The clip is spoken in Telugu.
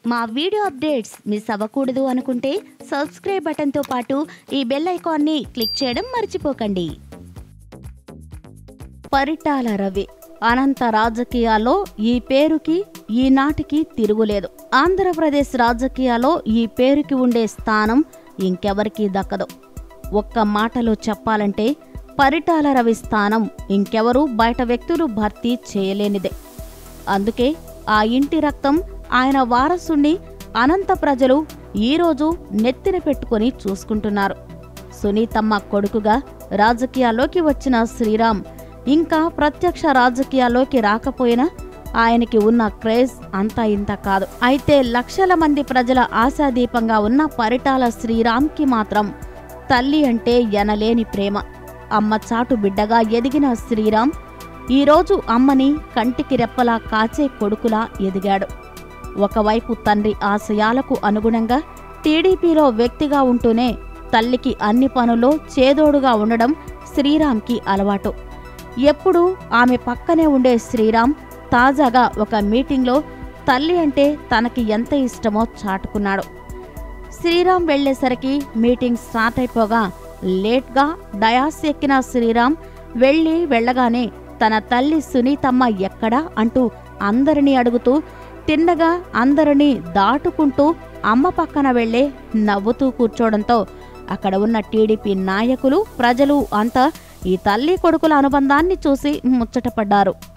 మా వీడియో అప్డేట్స్ మిస్ అవ్వకూడదు అనుకుంటే సబ్స్క్రైబ్ బటన్తో పాటు ఈ బెల్ ఐకాన్ని క్లిక్ చేయడం మర్చిపోకండి పరిటాల రవి అనంత రాజకీయాల్లో ఈ పేరుకి ఈనాటికి తిరుగులేదు ఆంధ్రప్రదేశ్ రాజకీయాల్లో ఈ పేరుకి ఉండే స్థానం ఇంకెవరికీ దక్కదు ఒక్క మాటలో చెప్పాలంటే పరిటాల రవి స్థానం ఇంకెవరూ బయట వ్యక్తులు భర్తీ చేయలేనిదే అందుకే ఆ ఇంటి రక్తం ఆయన వారసుణ్ణి అనంత ప్రజలు ఈరోజు నెత్తిన పెట్టుకొని చూసుకుంటున్నారు సునీతమ్మ కొడుకుగా రాజకీయాల్లోకి వచ్చిన శ్రీరామ్ ఇంకా ప్రత్యక్ష రాజకీయాల్లోకి రాకపోయినా ఆయనకి ఉన్న క్రేజ్ అంతా ఇంత కాదు అయితే లక్షల మంది ప్రజల ఆశాదీపంగా ఉన్న పరిటాల శ్రీరామ్కి మాత్రం తల్లి అంటే ఎనలేని ప్రేమ అమ్మ చాటు బిడ్డగా ఎదిగిన శ్రీరామ్ ఈరోజు అమ్మని కంటికి రెప్పలా కాచే కొడుకులా ఎదిగాడు ఒకవైపు తండ్రి ఆశయాలకు అనుగుణంగా టీడీపీలో వ్యక్తిగా ఉంటూనే తల్లికి అన్ని పనుల్లో చేదోడుగా ఉండడం శ్రీరామ్కి అలవాటు ఎప్పుడూ ఆమె పక్కనే ఉండే శ్రీరామ్ తాజాగా ఒక మీటింగ్లో తల్లి అంటే తనకి ఎంత ఇష్టమో చాటుకున్నాడు శ్రీరామ్ వెళ్లేసరికి మీటింగ్ స్టార్ట్ అయిపోగా లేట్గా డయాస్ ఎక్కిన శ్రీరామ్ వెళ్ళి వెళ్ళగానే తన తల్లి సునీతమ్మ ఎక్కడా అంటూ అందరినీ అడుగుతూ తిన్నగా అందరినీ దాటుకుంటూ అమ్మ పక్కన వెళ్లే నవ్వుతూ కూర్చోవడంతో అక్కడ ఉన్న టీడీపీ నాయకులు ప్రజలు అంతా ఈ తల్లి కొడుకుల అనుబంధాన్ని చూసి ముచ్చటపడ్డారు